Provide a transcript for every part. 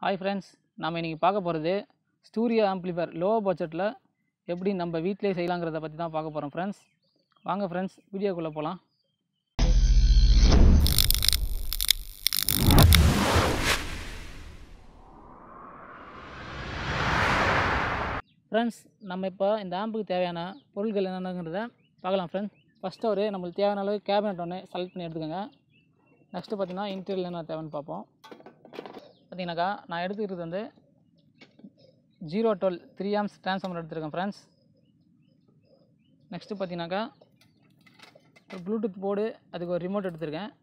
Hi friends நம்ம இன்றைக்கி பார்க்க போகிறது ஸ்டூரியோ ஆம்ப்ளிஃபையர் லோ பட்ஜெட்டில் எப்படி நம்ம வீட்டிலே செய்யலாங்கிறத பற்றி தான் பார்க்க போகிறோம் ஃப்ரெண்ட்ஸ் வாங்க ஃப்ரெண்ட்ஸ் வீடியோக்குள்ளே போகலாம் ஃப்ரெண்ட்ஸ் நம்ம இப்போ இந்த ஆம்புக்கு தேவையான பொருட்கள் என்னென்னங்கிறத பார்க்கலாம் ஃப்ரெண்ட்ஸ் ஃபஸ்ட்டு ஒரு நம்மளுக்கு தேவையான அளவு கேபினெட் ஒன்று செலக்ட் பண்ணி எடுத்துக்கோங்க நெக்ஸ்ட்டு பார்த்தீங்கன்னா இன்டீரியல் என்ன தேவைன்னு பார்ப்போம் பார்த்தீங்கன்னாக்கா நான் எடுத்துக்கிறது வந்து zero twelve three amps transformer எடுத்திருக்கேன் ஃப்ரெண்ட்ஸ் நெக்ஸ்ட்டு பார்த்தீங்கன்னாக்கா ஒரு ப்ளூடூத் போர்டு அதுக்கு ஒரு ரிமோட் எடுத்திருக்கேன்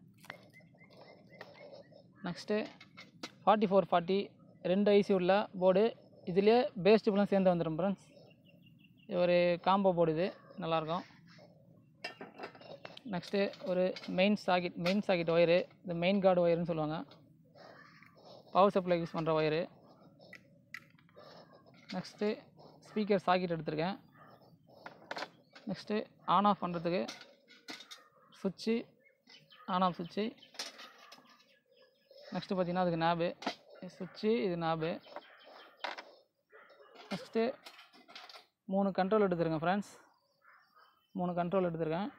நெக்ஸ்ட்டு ஃபார்ட்டி ஃபோர் ஃபார்ட்டி ரெண்டு ஐசி உள்ள போர்டு இதுலேயே பேஸ் டியூப்லாம் சேர்ந்து வந்துடும் ஃப்ரெண்ட்ஸ் இது ஒரு காம்போ போர்டு இது நல்லாயிருக்கும் நெக்ஸ்ட்டு ஒரு main socket main socket wire இது மெயின் கார்டு ஒயருன்னு சொல்லுவாங்க பவர் சப்ளை யூஸ் பண்ணுற ஒயரு நெக்ஸ்ட்டு ஸ்பீக்கர் சாக்கெட் எடுத்திருக்கேன் நெக்ஸ்ட்டு ஆன் ஆஃப் பண்ணுறதுக்கு சுவிட்சு ஆன் ஆஃப் சுவிட்சு நெக்ஸ்ட்டு பார்த்தீங்கன்னா அதுக்கு நாபு சுவிட்சு இது நாபு நெக்ஸ்ட்டு மூணு கண்ட்ரோல் எடுத்துருக்கேன் ஃப்ரெண்ட்ஸ் மூணு கண்ட்ரோல் எடுத்திருக்கேன்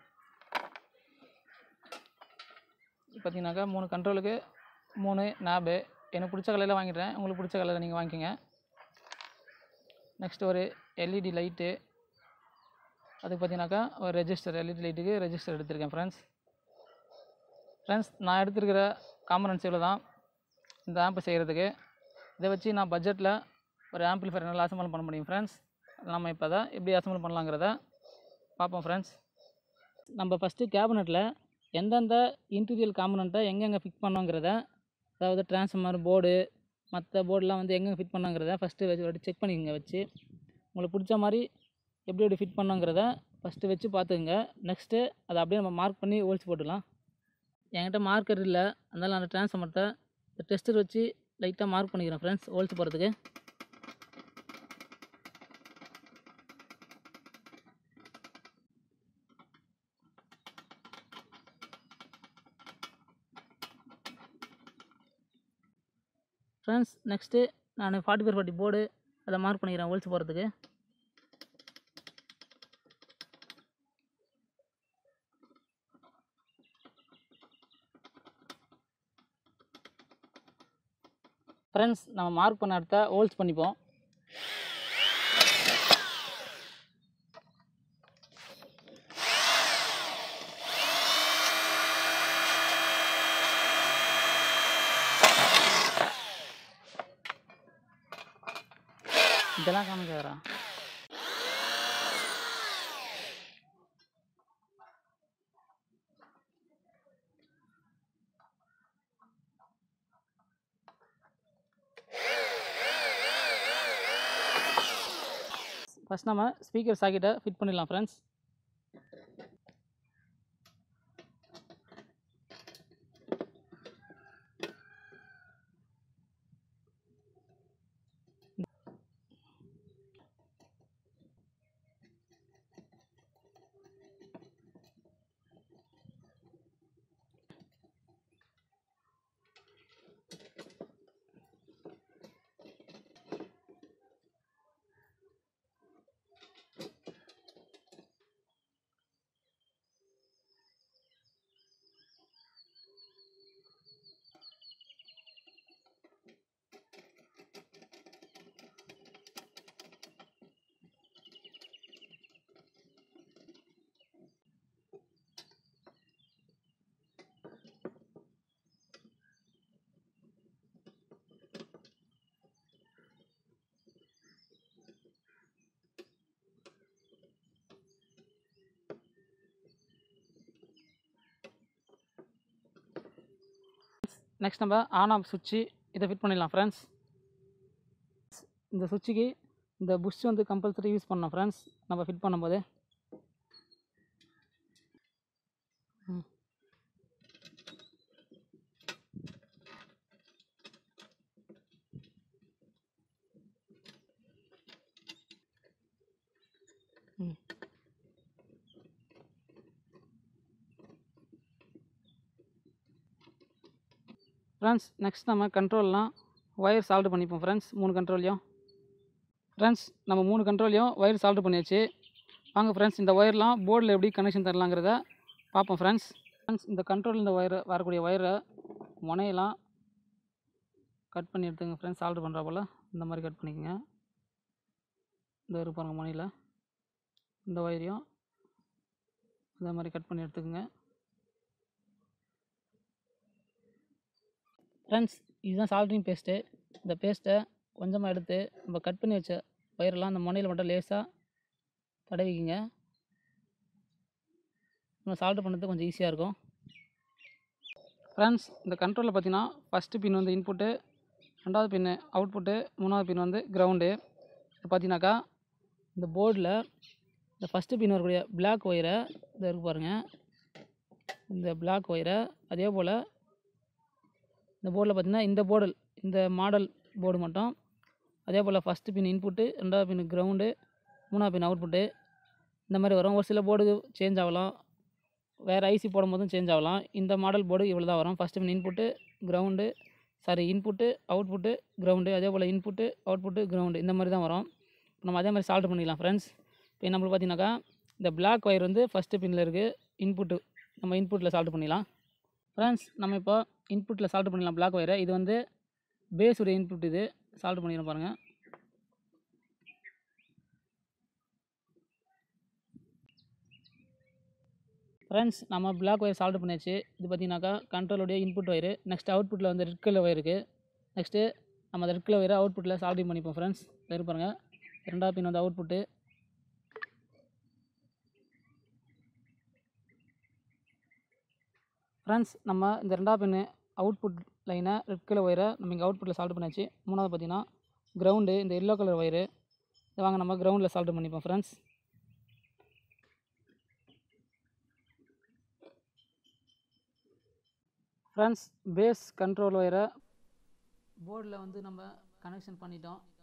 பார்த்தீங்கன்னாக்கா மூணு கண்ட்ரோலுக்கு மூணு நாபு எனக்கு பிடிச்ச கலரில் வாங்கிடுறேன் உங்களுக்கு பிடிச்ச கலரில் நீங்கள் வாங்கிக்கோங்க நெக்ஸ்ட் ஒரு எல்இடி லைட்டு அதுக்கு பார்த்தீங்கன்னாக்கா ஒரு ரெஜிஸ்டர் எல்இடி லைட்டுக்கு ரெஜிஸ்டர் எடுத்திருக்கேன் ஃப்ரெண்ட்ஸ் ஃப்ரெண்ட்ஸ் நான் எடுத்திருக்கிற காம்பனன்ஸ் இவ்வளோ தான் இந்த ஆம்பு செய்கிறதுக்கு இதை வச்சு நான் பட்ஜெட்டில் ஒரு ஆம்பிளிஃபையர் நல்லா அசம்பிள் பண்ண முடியும் ஃப்ரெண்ட்ஸ் நம்ம இப்போ தான் எப்படி அசம்பிள் பண்ணலாங்கிறத பார்ப்போம் ஃப்ரெண்ட்ஸ் நம்ம ஃபஸ்ட்டு கேபினெட்டில் எந்தெந்த இன்டீரியல் காம்பனண்ட்டை எங்கெங்கே ஃபிட் பண்ணோங்கிறத அதாவது டிரான்ஸ்ஃபார்மர் போர்டு மற்ற போர்டெலாம் வந்து எங்கே ஃபிட் பண்ணோங்கிறத ஃபஸ்ட்டு வச்சு ஒரு செக் பண்ணிக்கோங்க வச்சு உங்களுக்கு பிடிச்ச மாதிரி எப்படி எப்படி ஃபிட் பண்ணோங்கிறத ஃபஸ்ட்டு வச்சு பார்த்துக்குங்க நெக்ஸ்ட்டு அதை அப்படியே நம்ம மார்க் பண்ணி ஹோல்ஸ் போட்டுக்கலாம் என்கிட்ட மார்க்கர் இல்லை அதனால் நான் டிரான்ஸ்ஃபார்மர்த்தை இந்த டெஸ்டர் வச்சு லைட்டாக மார்க் பண்ணிக்கிறேன் ஃப்ரெண்ட்ஸ் ஹோல்ஸ் போகிறதுக்கு ஃப்ரெண்ட்ஸ் நெக்ஸ்ட்டு நான் ஃபார்ட்டி ஃபோர் ஃபார்ட்டி போர்டு அதை மார்க் பண்ணிக்கிறேன் ஹோல்ஸ் போகிறதுக்கு ஃப்ரெண்ட்ஸ் நம்ம மார்க் பண்ண இடத்த ஹோல்ஸ் பண்ணிப்போம் இதெல்லாம் காமிக்கிறா ஃபஸ்ட் நம்ம ஸ்பீக்கர் சாக்கெட்டை ஃபிட் பண்ணிடலாம் ஃப்ரெண்ட்ஸ் நெக்ஸ்ட் நம்ம ஆன் ஆஃப் சுவிட்சு இதை ஃபிட் பண்ணிடலாம் ஃப்ரெண்ட்ஸ் இந்த சுவிட்சுக்கு இந்த புஷ் வந்து கம்பல்சரி யூஸ் பண்ணோம் ஃப்ரெண்ட்ஸ் நம்ம ஃபிட் பண்ணும்போது ம். ம் ஃப்ரெண்ட்ஸ் நெக்ஸ்ட் நம்ம கண்ட்ரோல்லாம் ஒயர் சால்வ் பண்ணிப்போம் ஃப்ரெண்ட்ஸ் மூணு கண்ட்ரோல்லையும் ஃப்ரெண்ட்ஸ் நம்ம மூணு கண்ட்ரோல்லையும் ஒயர் சால்வ் பண்ணியாச்சு வாங்க ஃப்ரெண்ட்ஸ் இந்த ஒயர்லாம் போர்டில் எப்படி கனெக்ஷன் தரலாங்கிறத பார்ப்போம் ஃப்ரெண்ட்ஸ் ஃப்ரெண்ட்ஸ் இந்த கண்ட்ரோல் இந்த ஒயர் வரக்கூடிய ஒயரை முனையெல்லாம் கட் பண்ணி எடுத்துங்க ஃப்ரெண்ட்ஸ் சால்வ் பண்ணுற போல் இந்த மாதிரி கட் பண்ணிக்கோங்க இந்த இருக்கு பாருங்க முனையில் இந்த ஒயரையும் இந்த மாதிரி கட் பண்ணி எடுத்துக்கோங்க ஃப்ரெண்ட்ஸ் இதுதான் சால்ட்ரிங் பேஸ்ட்டு இந்த பேஸ்ட்டை கொஞ்சமாக எடுத்து நம்ம கட் பண்ணி வச்ச ஒயரெல்லாம் அந்த முனையில் மட்டும் லேசாக தடவிக்கிங்க நம்ம சால்ட் பண்ணுறது கொஞ்சம் ஈஸியாக இருக்கும் ஃப்ரெண்ட்ஸ் இந்த கண்ட்ரோலில் பார்த்தீங்கன்னா ஃபஸ்ட்டு பின் வந்து இன்புட்டு ரெண்டாவது பின்னு அவுட்புட்டு மூணாவது பின் வந்து கிரவுண்டு இப்போ பார்த்தீங்கன்னாக்கா இந்த போர்டில் இந்த ஃபஸ்ட்டு பின் வரக்கூடிய பிளாக் ஒயரை இதை இருக்கு பாருங்கள் இந்த பிளாக் ஒயரை அதே போல் இந்த போர்டில் பார்த்தீங்கன்னா இந்த போர்டு இந்த மாடல் போர்டு மட்டும் அதே போல் ஃபஸ்ட்டு பின் இன்புட்டு ரெண்டாவது பின் கிரவுண்டு மூணாவது பின் அவுட்புட்டு இந்த மாதிரி வரும் ஒரு சில போர்டு சேஞ்ச் ஆகலாம் வேறு ஐசி போடும்போதும் சேஞ்ச் ஆகலாம் இந்த மாடல் போர்டு இவ்வளோ தான் வரும் first pin input ground sorry input output ground அதே போல் இன்புட்டு அவுட்புட்டு கிரவுண்டு இந்த மாதிரி தான் வரும் நம்ம அதே மாதிரி சால்வ் பண்ணிக்கலாம் ஃப்ரெண்ட்ஸ் இப்போ நம்மளுக்கு பார்த்தீங்கன்னாக்கா இந்த பிளாக் ஒயர் வந்து ஃபஸ்ட்டு பின்னில் இருக்குது இன்புட்டு நம்ம இன்புட்டில் சால்வ் பண்ணிடலாம் ஃப்ரெண்ட்ஸ் நம்ம இப்போ இன்புட்டில் சால்வ் பண்ணிடலாம் பிளாக் ஒயரை இது வந்து பேஸுடைய இன்புட் இது சால்வ் பண்ணிடலாம் பாருங்கள் ஃப்ரெண்ட்ஸ் நம்ம பிளாக் ஒயர் சால்வ் பண்ணியாச்சு இது பார்த்தீங்கன்னாக்கா கண்ட்ரோலுடைய இன்புட் ஒயரு நெக்ஸ்ட் அவுட்புட்டில் வந்து ரெட் கலர் ஒயர் இருக்குது நெக்ஸ்ட்டு நம்ம அந்த ரெட் கலர் ஒயரை அவுட்புட்டில் சால்விங் பண்ணிப்போம் ஃப்ரெண்ட்ஸ் இரு பாருங்கள் ரெண்டாவது பின் வந்து அவுட்புட்டு ஃப்ரெண்ட்ஸ் நம்ம இந்த ரெண்டாவது பின்னு அவுட்புட் லைனை ரெட் கலர் ஒயரை நம்ம இங்கே அவுட்புட்டில் சால்வ் பண்ணியாச்சு மூணாவது பார்த்தீங்கன்னா கிரவுண்டு இந்த எல்லோ கலர் ஒயரு இதை வாங்க நம்ம கிரவுண்டில் சால்வ் பண்ணிப்போம் ஃப்ரெண்ட்ஸ் ஃப்ரெண்ட்ஸ் பேஸ் கண்ட்ரோல் ஒயரை போர்டில் வந்து நம்ம கனெக்ஷன் பண்ணிட்டோம்